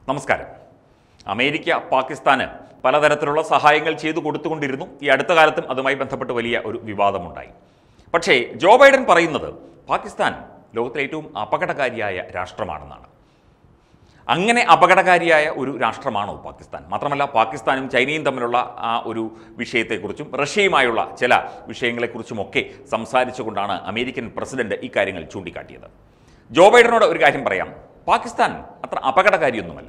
നമസ്കാരം അമേരിക്ക പാകിസ്ഥാന് പലതരത്തിലുള്ള സഹായങ്ങൾ ചെയ്തു കൊടുത്തുകൊണ്ടിരുന്നു ഈ അടുത്ത കാലത്തും അതുമായി ബന്ധപ്പെട്ട് വലിയ ഒരു വിവാദമുണ്ടായി പക്ഷേ ജോ ബൈഡൻ പറയുന്നത് പാകിസ്ഥാൻ ലോകത്തിലെ ഏറ്റവും അപകടകാരിയായ രാഷ്ട്രമാണെന്നാണ് അങ്ങനെ അപകടകാരിയായ ഒരു രാഷ്ട്രമാണോ പാകിസ്ഥാൻ മാത്രമല്ല പാകിസ്ഥാനും ചൈനയും തമ്മിലുള്ള ആ ഒരു വിഷയത്തെക്കുറിച്ചും റഷ്യയുമായുള്ള ചില വിഷയങ്ങളെക്കുറിച്ചുമൊക്കെ സംസാരിച്ചുകൊണ്ടാണ് അമേരിക്കൻ പ്രസിഡന്റ് ഇക്കാര്യങ്ങൾ ചൂണ്ടിക്കാട്ടിയത് ജോ ബൈഡനോട് ഒരു കാര്യം പറയാം പാകിസ്ഥാൻ അത്ര അപകടകാരിയൊന്നുമല്ല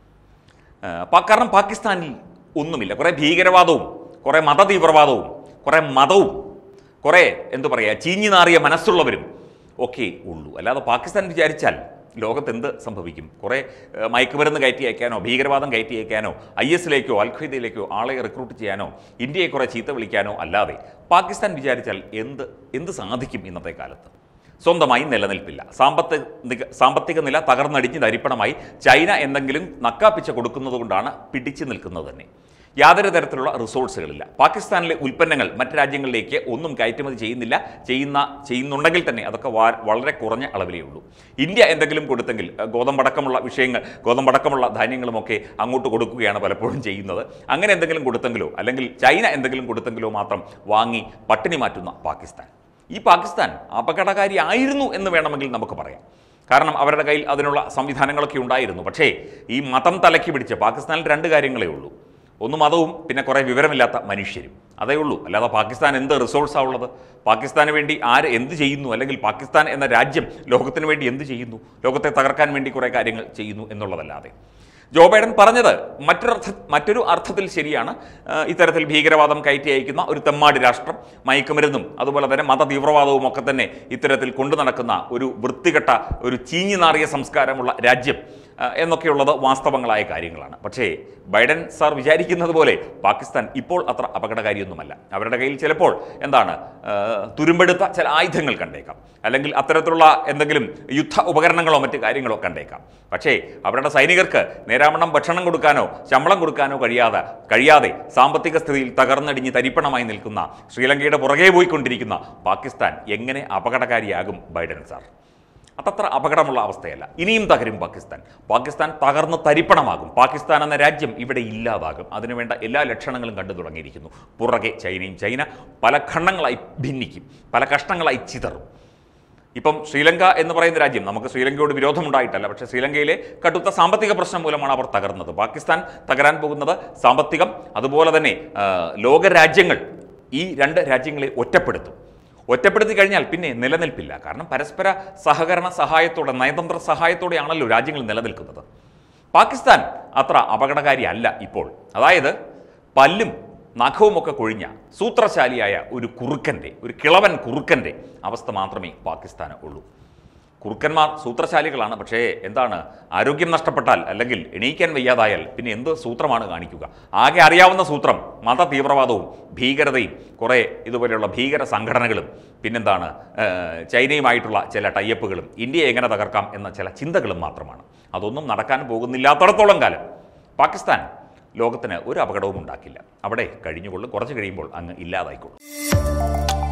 ഏഹ് പാ- കാരണം പാകിസ്ഥാനിൽ ഒന്നുമില്ല കുറേ ഭീകരവാദവും കുറേ മതതീവ്രവാദവും കുറേ മതവും കുറേ എന്തു പറയുക ചീഞ്ഞു നാറിയ മനസ്സുള്ളവരും ഒക്കെ ഉള്ളൂ അല്ലാതെ പാകിസ്ഥാൻ വിചാരിച്ചാൽ ലോകത്ത് എന്ത് സംഭവിക്കും കുറേ ഏഹ്, മയക്കുമരുന്ന് കയറ്റി അയക്കാനോ ഭീകരവാദം കയറ്റി അയക്കാനോ ഐ എസിലേക്കോ അൽഖയ്ദയിലേക്കോ ആളെ റിക്രൂട്ട് ചെയ്യാനോ ഇന്ത്യയെ കുറേ ചീത്ത വിളിക്കാനോ അല്ലാതെ പാകിസ്ഥാൻ വിചാരിച്ചാൽ എന്ത് എന്ത് സാധിക്കും ഇന്നത്തെ കാലത്ത് സ്വന്തമായി നിലനിൽപ്പില്ല സാമ്പത്തിക സാമ്പത്തിക നില തകർന്നടിഞ്ഞ് തരിപ്പണമായി ചൈന എന്തെങ്കിലും നക്കാപ്പിച്ച കൊടുക്കുന്നത് കൊണ്ടാണ് പിടിച്ചു നിൽക്കുന്നത് തന്നെ യാതൊരു തരത്തിലുള്ള റിസോഴ്സുകളില്ല പാകിസ്ഥാനിലെ ഉൽപ്പന്നങ്ങൾ മറ്റ് രാജ്യങ്ങളിലേക്ക് ഒന്നും കയറ്റുമതി ചെയ്യുന്നില്ല ചെയ്യുന്ന ചെയ്യുന്നുണ്ടെങ്കിൽ തന്നെ അതൊക്കെ വാ- വളരെ കുറഞ്ഞ അളവിലേ ഉള്ളൂ ഇന്ത്യ എന്തെങ്കിലും കൊടുത്തെങ്കിൽ അഹ് ഗോതമ്പടക്കമുള്ള വിഷയങ്ങൾ ഗോതമ്പടക്കമുള്ള ധാന്യങ്ങളുമൊക്കെ അങ്ങോട്ട് കൊടുക്കുകയാണ് പലപ്പോഴും ചെയ്യുന്നത് അങ്ങനെ എന്തെങ്കിലും കൊടുത്തെങ്കിലോ അല്ലെങ്കിൽ ചൈന എന്തെങ്കിലും കൊടുത്തെങ്കിലോ മാത്രം വാങ്ങി പട്ടിണി മാറ്റുന്ന പാകിസ്ഥാൻ ഈ പാകിസ്ഥാൻ അപകടകാരി ആയിരുന്നു എന്ന് വേണമെങ്കിൽ നമുക്ക് പറയാം കാരണം അവരുടെ കയ്യിൽ അതിനുള്ള സംവിധാനങ്ങളൊക്കെ ഉണ്ടായിരുന്നു പക്ഷേ ഈ മതം തലയ്ക്ക് പിടിച്ച് പാകിസ്ഥാനിൽ രണ്ട് കാര്യങ്ങളേ ഉള്ളൂ ഒന്ന് മതവും പിന്നെ കുറേ വിവരമില്ലാത്ത മനുഷ്യരും അതേ ഉള്ളൂ അല്ലാതെ പാകിസ്ഥാൻ എന്ത് റിസോഴ്സാണ് ഉള്ളത് പാകിസ്ഥാന് വേണ്ടി ആര് എന്ത് ചെയ്യുന്നു അല്ലെങ്കിൽ പാകിസ്ഥാൻ എന്ന രാജ്യം ലോകത്തിന് വേണ്ടി എന്ത് ചെയ്യുന്നു ലോകത്തെ തകർക്കാൻ വേണ്ടി കുറേ കാര്യങ്ങൾ ചെയ്യുന്നു എന്നുള്ളതല്ലാതെ ജോ ബൈഡൻ പറഞ്ഞത് മറ്റൊരർത്ഥ മറ്റൊരു അർത്ഥത്തിൽ ശരിയാണ് ആ, ഇത്തരത്തിൽ ഭീകരവാദം കയറ്റി അയക്കുന്ന ഒരു തെമ്മാടി രാഷ്ട്രം മയക്കുമരുന്നും അതുപോലെ തന്നെ മത തീവ്രവാദവും ഒക്കെ തന്നെ ഇത്തരത്തിൽ കൊണ്ടു നടക്കുന്ന ഒരു വൃത്തികെട്ട ഒരു ചീഞ്ഞു നാറിയ സംസ്കാരമുള്ള രാജ്യം ആ, എന്നൊക്കെയുള്ളത് വാസ്തവങ്ങളായ കാര്യങ്ങളാണ് പക്ഷേ ബൈഡൻ സാർ വിചാരിക്കുന്നത് പോലെ പാകിസ്ഥാൻ ഇപ്പോൾ അത്ര അപകടകാരിയൊന്നുമല്ല അവരുടെ കയ്യിൽ ചിലപ്പോൾ എന്താണ് ആ, തുരുമ്പെടുത്ത ചില ആയുധങ്ങൾ കണ്ടേക്കാം അല്ലെങ്കിൽ അത്തരത്തിലുള്ള എന്തെങ്കിലും യുദ്ധ ഉപകരണങ്ങളോ മറ്റ് കാര്യങ്ങളോ കണ്ടേക്കാം പക്ഷേ അവരുടെ സൈനികർക്ക് നേരാവണ്ണം ഭക്ഷണം കൊടുക്കാനോ ശമ്പളം കൊടുക്കാനോ കഴിയാതെ കഴിയാതെ സാമ്പത്തിക സ്ഥിതിയിൽ തകർന്നടിഞ്ഞ് തരിപ്പണമായി നിൽക്കുന്ന ശ്രീലങ്കയുടെ പുറകെ പോയിക്കൊണ്ടിരിക്കുന്ന പാകിസ്ഥാൻ എങ്ങനെ അപകടകാരിയാകും ബൈഡൻ സാർ അതത്ര അപകടമുള്ള അവസ്ഥയല്ല ഇനിയും തകരും പാകിസ്ഥാൻ പാകിസ്ഥാൻ തകർന്ന് തരിപ്പണമാകും പാകിസ്ഥാൻ എന്ന രാജ്യം ഇവിടെ ഇല്ലാതാകും അതിനുവേണ്ട എല്ലാ ലക്ഷണങ്ങളും കണ്ടു തുടങ്ങിയിരിക്കുന്നു പുറകെ ചൈനയും ചൈന പല ഖണ്ഡങ്ങളായി ഭിന്നിക്കും പല കഷ്ണങ്ങളായി ചിതറും ഇപ്പം ശ്രീലങ്ക എന്ന് പറയുന്ന രാജ്യം നമുക്ക് ശ്രീലങ്കയോട് വിരോധമുണ്ടായിട്ടല്ല പക്ഷേ ശ്രീലങ്കയിലെ കടുത്ത സാമ്പത്തിക പ്രശ്നം മൂലമാണ് അവർ തകർന്നത് പാകിസ്ഥാൻ തകരാൻ പോകുന്നത് സാമ്പത്തികം അതുപോലെ തന്നെ ആ, ലോകരാജ്യങ്ങൾ ഈ രണ്ട് രാജ്യങ്ങളെ ഒറ്റപ്പെടുത്തും ഒറ്റപ്പെടുത്തി കഴിഞ്ഞാൽ പിന്നെ നിലനിൽപ്പില്ല കാരണം പരസ്പര സഹകരണ സഹായത്തോടെ നയതന്ത്ര സഹായത്തോടെയാണല്ലോ രാജ്യങ്ങൾ നിലനിൽക്കുന്നത് പാകിസ്ഥാൻ അത്ര അപകടകാരി അല്ല ഇപ്പോൾ അതായത് പല്ലും നഖവുമൊക്കെ കൊഴിഞ്ഞ സൂത്രശാലിയായ ഒരു കുറുക്കൻ്റെ ഒരു കിളവൻ കുറുക്കൻ്റെ അവസ്ഥ മാത്രമേ പാകിസ്ഥാന് ഉള്ളൂ കുറുക്കന്മാർ സൂത്രശാലികളാണ് പക്ഷേ എന്താണ് ആരോഗ്യം നഷ്ടപ്പെട്ടാൽ അല്ലെങ്കിൽ എണീക്കാൻ വയ്യാതായാൽ പിന്നെ എന്ത് സൂത്രമാണ് കാണിക്കുക ആകെ അറിയാവുന്ന സൂത്രം മത തീവ്രവാദവും ഭീകരതയും കുറേ ഇതുപോലെയുള്ള ഭീകര സംഘടനകളും പിന്നെന്താണ് ഏഹ്, ചൈനയുമായിട്ടുള്ള ചില ടൈപ്പുകളും ഇന്ത്യയെ എങ്ങനെ തകർക്കാം എന്ന ചില ചിന്തകളും മാത്രമാണ് അതൊന്നും നടക്കാൻ പോകുന്നില്ലാത്തടത്തോളം കാലം പാകിസ്ഥാൻ ലോകത്തിന് ഒരു അപകടവും ഉണ്ടാക്കില്ല അവിടെ കഴിഞ്ഞുകൊള്ളും കുറച്ച് കഴിയുമ്പോൾ അങ്ങ് ഇല്ലാതായിക്കൊള്ളും